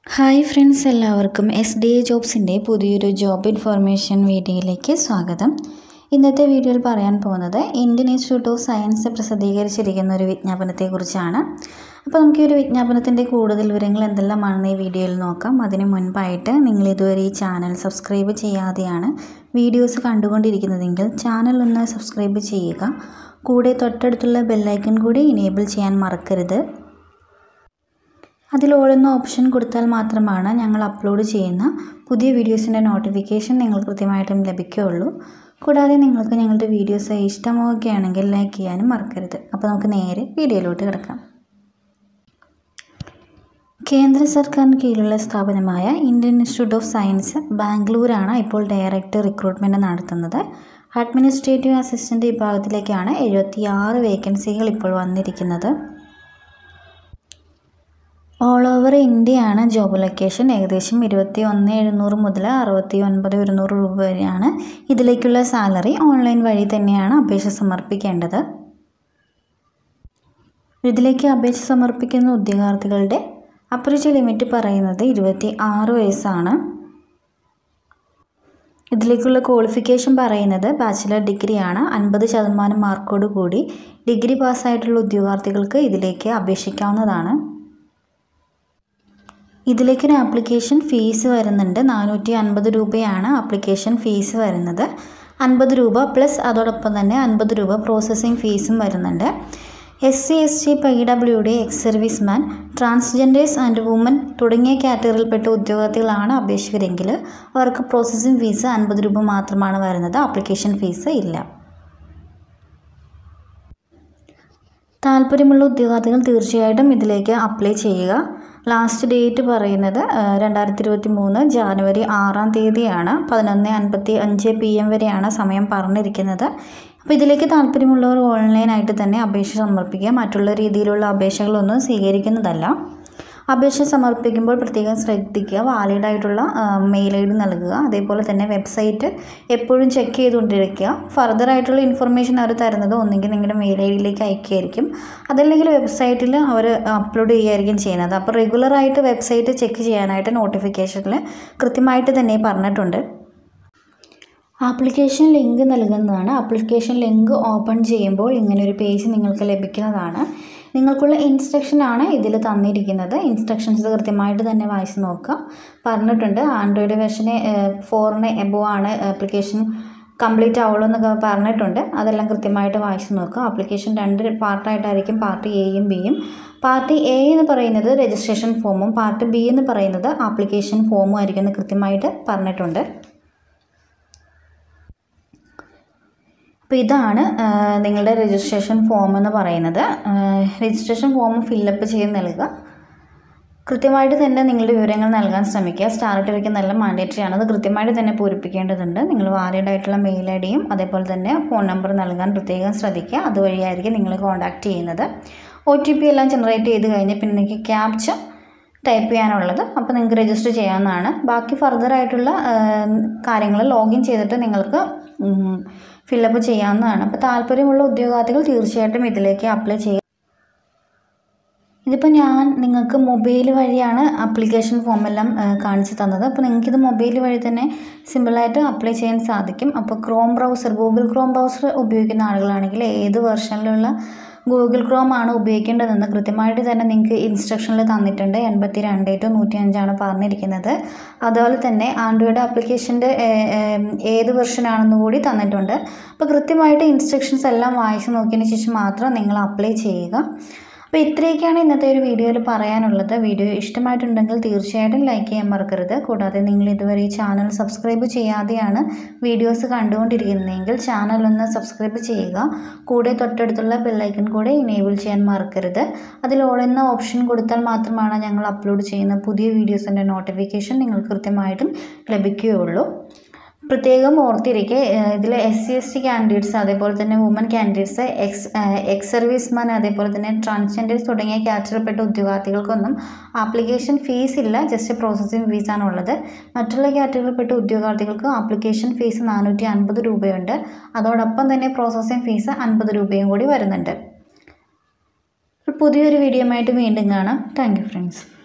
hi friends എല്ലാവർക്കും S D A ജോബ്സിൻ്റെ പുതിയൊരു ജോബ് ഇൻഫോർമേഷൻ വീഡിയോയിലേക്ക് സ്വാഗതം ഇന്നത്തെ വീഡിയോയിൽ പറയാൻ പോകുന്നത് ഇന്ത്യൻ ഇൻസ്റ്റിറ്റ്യൂട്ട് ഓഫ് സയൻസ് പ്രസിദ്ധീകരിച്ചിരിക്കുന്ന ഒരു വിജ്ഞാപനത്തെക്കുറിച്ചാണ് അപ്പോൾ നമുക്ക് ഈ ഒരു വിജ്ഞാപനത്തിൻ്റെ കൂടുതൽ വിവരങ്ങൾ എന്തെല്ലാമാണെന്ന് ഈ വീഡിയോയിൽ നോക്കാം അതിന് മുൻപായിട്ട് നിങ്ങൾ ഇതുവരെ ഈ ചാനൽ സബ്സ്ക്രൈബ് ചെയ്യാതെയാണ് വീഡിയോസ് കണ്ടുകൊണ്ടിരിക്കുന്നതെങ്കിൽ ചാനൽ ഒന്ന് സബ്സ്ക്രൈബ് ചെയ്യുക കൂടെ തൊട്ടടുത്തുള്ള ബെല്ലൈക്കൺ കൂടി ഇനേബിൾ ചെയ്യാൻ മറക്കരുത് അതിൽ ഓടുന്ന ഓപ്ഷൻ കൊടുത്താൽ മാത്രമാണ് ഞങ്ങൾ അപ്ലോഡ് ചെയ്യുന്ന പുതിയ വീഡിയോസിൻ്റെ നോട്ടിഫിക്കേഷൻ നിങ്ങൾക്ക് കൃത്യമായിട്ടും ലഭിക്കുകയുള്ളൂ കൂടാതെ നിങ്ങൾക്ക് ഞങ്ങളുടെ വീഡിയോസ് ഇഷ്ടമാവുകയാണെങ്കിൽ ലൈക്ക് ചെയ്യാനും മറക്കരുത് അപ്പോൾ നമുക്ക് നേരെ വീഡിയോയിലോട്ട് കിടക്കാം കേന്ദ്ര സർക്കാരിന് കീഴിലുള്ള സ്ഥാപനമായ ഇന്ത്യൻ ഇൻസ്റ്റിറ്റ്യൂട്ട് ഓഫ് സയൻസ് ബാംഗ്ലൂരാണ് ഇപ്പോൾ ഡയറക്ടർ റിക്രൂട്ട്മെൻറ്റ് നടത്തുന്നത് അഡ്മിനിസ്ട്രേറ്റീവ് അസിസ്റ്റൻ്റ് വിഭാഗത്തിലേക്കാണ് എഴുപത്തി ആറ് വേക്കൻസികൾ ഇപ്പോൾ വന്നിരിക്കുന്നത് ഓൾ ഓവർ ഇന്ത്യയാണ് ജോബ് ലൊക്കേഷൻ ഏകദേശം ഇരുപത്തി ഒന്ന് എഴുന്നൂറ് മുതൽ അറുപത്തി ഒൻപത് ഒരുന്നൂറ് രൂപ വരെയാണ് ഇതിലേക്കുള്ള സാലറി ഓൺലൈൻ വഴി തന്നെയാണ് അപേക്ഷ സമർപ്പിക്കേണ്ടത് ഇതിലേക്ക് അപേക്ഷ സമർപ്പിക്കുന്ന ഉദ്യോഗാർത്ഥികളുടെ അപ്രച്ച് ലിമിറ്റ് പറയുന്നത് ഇരുപത്തി ആറ് വയസ്സാണ് ഇതിലേക്കുള്ള ക്വാളിഫിക്കേഷൻ പറയുന്നത് ബാച്ചിലർ ഡിഗ്രിയാണ് അൻപത് ശതമാനം മാർക്കോട് കൂടി ഡിഗ്രി പാസ്സായിട്ടുള്ള ഉദ്യോഗാർത്ഥികൾക്ക് ഇതിലേക്ക് അപേക്ഷിക്കാവുന്നതാണ് ഇതിലേക്കൊരു ആപ്ലിക്കേഷൻ ഫീസ് വരുന്നുണ്ട് നാനൂറ്റി അൻപത് രൂപയാണ് ആപ്ലിക്കേഷൻ ഫീസ് വരുന്നത് അൻപത് രൂപ പ്ലസ് അതോടൊപ്പം തന്നെ അൻപത് രൂപ പ്രോസസ്സിംഗ് ഫീസും വരുന്നുണ്ട് S C S T P W D ex serviceman transgenders and woman തുടങ്ങിയ കാറ്റഗറിയിൽപ്പെട്ട ഉദ്യോഗാർത്ഥികളാണ് അപേക്ഷകരെങ്കിൽ അവർക്ക് പ്രോസസ്സിംഗ് ഫീസ് അൻപത് രൂപ മാത്രമാണ് വരുന്നത് ആപ്ലിക്കേഷൻ ഫീസ് ഇല്ല താല്പര്യമുള്ള ഉദ്യോഗാർത്ഥികൾ തീർച്ചയായിട്ടും ഇതിലേക്ക് അപ്ലൈ ചെയ്യുക ലാസ്റ്റ് ഡേറ്റ് പറയുന്നത് രണ്ടായിരത്തി ഇരുപത്തി മൂന്ന് ജാനുവരി ആറാം തീയതിയാണ് പതിനൊന്ന് അൻപത്തി അഞ്ച് പി എം വരെയാണ് സമയം പറഞ്ഞിരിക്കുന്നത് അപ്പോൾ ഇതിലേക്ക് താല്പര്യമുള്ളവർ ഓൺലൈനായിട്ട് തന്നെ അപേക്ഷ സമർപ്പിക്കുക മറ്റുള്ള രീതിയിലുള്ള അപേക്ഷകളൊന്നും സ്വീകരിക്കുന്നതല്ല അപേക്ഷ സമർപ്പിക്കുമ്പോൾ പ്രത്യേകം ശ്രദ്ധിക്കുക വാലിഡ് ആയിട്ടുള്ള മെയിൽ ഐ ഡി നൽകുക അതേപോലെ തന്നെ വെബ്സൈറ്റ് എപ്പോഴും ചെക്ക് ചെയ്തുകൊണ്ടിരിക്കുക ഫർദർ ആയിട്ടുള്ള ഇൻഫർമേഷൻ അവർ തരുന്നത് ഒന്നെങ്കിൽ നിങ്ങളുടെ മെയിൽ ഐ ഡിയിലേക്ക് അയക്കുകയായിരിക്കും അതല്ലെങ്കിൽ വെബ്സൈറ്റിൽ അവർ അപ്ലോഡ് ചെയ്യുകയായിരിക്കും ചെയ്യുന്നത് അപ്പോൾ റെഗുലറായിട്ട് വെബ്സൈറ്റ് ചെക്ക് ചെയ്യാനായിട്ട് നോട്ടിഫിക്കേഷനിൽ കൃത്യമായിട്ട് തന്നെ പറഞ്ഞിട്ടുണ്ട് ആപ്ലിക്കേഷൻ ലിങ്ക് നൽകുന്നതാണ് ആപ്ലിക്കേഷൻ ലിങ്ക് ഓപ്പൺ ചെയ്യുമ്പോൾ ഇങ്ങനൊരു പേജ് നിങ്ങൾക്ക് ലഭിക്കുന്നതാണ് നിങ്ങൾക്കുള്ള ഇൻസ്ട്രക്ഷനാണ് ഇതിൽ തന്നിരിക്കുന്നത് ഇൻസ്ട്രക്ഷൻസ് കൃത്യമായിട്ട് തന്നെ വായിച്ച് നോക്കുക പറഞ്ഞിട്ടുണ്ട് ആൻഡ്രോയിഡ് വെർഷന് ഫോറിന് എബോ ആണ് ആപ്ലിക്കേഷൻ കംപ്ലീറ്റ് ആവുള്ളൂ എന്നൊക്കെ പറഞ്ഞിട്ടുണ്ട് അതെല്ലാം കൃത്യമായിട്ട് വായിച്ച് നോക്കുക ആപ്ലിക്കേഷൻ രണ്ട് പാർട്ടായിട്ടായിരിക്കും പാർട്ട് എയും ബിയും പാർട്ട് എ എന്ന് പറയുന്നത് രജിസ്ട്രേഷൻ ഫോമും പാർട്ട് ബി എന്ന് പറയുന്നത് ആപ്ലിക്കേഷൻ ഫോമും ആയിരിക്കും എന്ന് കൃത്യമായിട്ട് പറഞ്ഞിട്ടുണ്ട് അപ്പോൾ ഇതാണ് നിങ്ങളുടെ രജിസ്ട്രേഷൻ ഫോം എന്ന് പറയുന്നത് രജിസ്ട്രേഷൻ ഫോം ഫില്ലപ്പ് ചെയ്ത് നൽകുക കൃത്യമായിട്ട് തന്നെ നിങ്ങളുടെ വിവരങ്ങൾ നൽകാൻ ശ്രമിക്കുക സ്റ്റാർ ഇട്ട് നല്ല മാൻഡേറ്ററി ആണ് അത് കൃത്യമായിട്ട് തന്നെ പൂരിപ്പിക്കേണ്ടതുണ്ട് നിങ്ങൾ വാലിഡ് ആയിട്ടുള്ള മെയിൽ ഐ ഡിയും അതേപോലെ തന്നെ ഫോൺ നമ്പർ നൽകാൻ പ്രത്യേകം ശ്രദ്ധിക്കുക അതുവഴിയായിരിക്കും നിങ്ങൾ കോൺടാക്റ്റ് ചെയ്യുന്നത് ഒ ടി പി എല്ലാം ജനറേറ്റ് ചെയ്ത് കഴിഞ്ഞ് പിന്നെ നിങ്ങൾക്ക് ക്യാപ്ച ടൈപ്പ് ചെയ്യാനുള്ളത് അപ്പോൾ നിങ്ങൾക്ക് രജിസ്റ്റർ ചെയ്യാവുന്നതാണ് ബാക്കി ഫർദർ ആയിട്ടുള്ള കാര്യങ്ങൾ ലോഗിൻ ചെയ്തിട്ട് നിങ്ങൾക്ക് ഫില്ലപ്പ് ചെയ്യാവുന്നതാണ് അപ്പോൾ താല്പര്യമുള്ള ഉദ്യോഗാർത്ഥികൾ തീർച്ചയായിട്ടും ഇതിലേക്ക് അപ്ലൈ ചെയ്യുക ഇതിപ്പോൾ ഞാൻ നിങ്ങൾക്ക് മൊബൈൽ വഴിയാണ് ആപ്ലിക്കേഷൻ ഫോമെല്ലാം കാണിച്ചു തന്നത് അപ്പോൾ നിങ്ങൾക്കിത് മൊബൈൽ വഴി തന്നെ സിമ്പിളായിട്ട് അപ്ലൈ ചെയ്യാൻ സാധിക്കും അപ്പോൾ chrome browser Google chrome browser ഉപയോഗിക്കുന്ന ആളുകളാണെങ്കിൽ ഏത് വെർഷനിലുള്ള ഗൂഗിൾ ക്രോം ആണ് ഉപയോഗിക്കേണ്ടതെന്ന് കൃത്യമായിട്ട് തന്നെ നിങ്ങൾക്ക് ഇൻസ്ട്രക്ഷനിൽ തന്നിട്ടുണ്ട് എൺപത്തി രണ്ട് ടു നൂറ്റി അഞ്ചാണ് പറഞ്ഞിരിക്കുന്നത് അതുപോലെ തന്നെ ആൻഡ്രോയിഡ് ആപ്ലിക്കേഷൻ്റെ ഏത് വെർഷനാണെന്ന് കൂടി തന്നിട്ടുണ്ട് അപ്പോൾ കൃത്യമായിട്ട് ഇൻസ്ട്രക്ഷൻസ് എല്ലാം വായിച്ച് നോക്കിയതിന് ശേഷം മാത്രം നിങ്ങൾ അപ്ലൈ ചെയ്യുക അപ്പോൾ ഇത്രയൊക്കെയാണ് ഇന്നത്തെ ഒരു വീഡിയോയിൽ പറയാനുള്ളത് വീഡിയോ ഇഷ്ടമായിട്ടുണ്ടെങ്കിൽ തീർച്ചയായിട്ടും ലൈക്ക് ചെയ്യാൻ മറക്കരുത് കൂടാതെ നിങ്ങൾ ഇതുവരെ ഈ ചാനൽ സബ്സ്ക്രൈബ് ചെയ്യാതെയാണ് വീഡിയോസ് കണ്ടുകൊണ്ടിരിക്കുന്നതെങ്കിൽ ചാനൽ ഒന്ന് സബ്സ്ക്രൈബ് ചെയ്യുക കൂടെ തൊട്ടടുത്തുള്ള ബെല്ലൈക്കൺ കൂടെ ഇനേബിൾ ചെയ്യാൻ മറക്കരുത് അതിൽ ഓൾ എന്ന ഓപ്ഷൻ കൊടുത്താൽ മാത്രമാണ് ഞങ്ങൾ അപ്ലോഡ് ചെയ്യുന്ന പുതിയ വീഡിയോസിൻ്റെ നോട്ടിഫിക്കേഷൻ നിങ്ങൾക്ക് കൃത്യമായിട്ടും ലഭിക്കുകയുള്ളൂ പ്രത്യേകം ഓർത്തിരിക്കെ ഇതിൽ S C S T candidates അതേപോലെ തന്നെ woman candidates ex ex serviceman അതേപോലെ തന്നെ ട്രാൻസ്ജെൻഡേഴ്സ് തുടങ്ങിയ കാറ്റഗറിപ്പെട്ട ഉദ്യോഗാർത്ഥികൾക്കൊന്നും ആപ്ലിക്കേഷൻ ഫീസ് ഇല്ല ജസ്റ്റ് പ്രോസസ്സിംഗ് ഫീസാണ് ഉള്ളത് മറ്റുള്ള കാറ്റഗറിപ്പെട്ട ഉദ്യോഗാർത്ഥികൾക്ക് ആപ്ലിക്കേഷൻ ഫീസ് നാനൂറ്റി അൻപത് രൂപയുണ്ട് അതോടൊപ്പം തന്നെ പ്രോസസ്സിംഗ് ഫീസ് അൻപത് രൂപയും കൂടി വരുന്നുണ്ട് പുതിയൊരു വീഡിയോ ആയിട്ട് വീണ്ടും കാണാം താങ്ക് യു ഫ്രണ്ട്സ്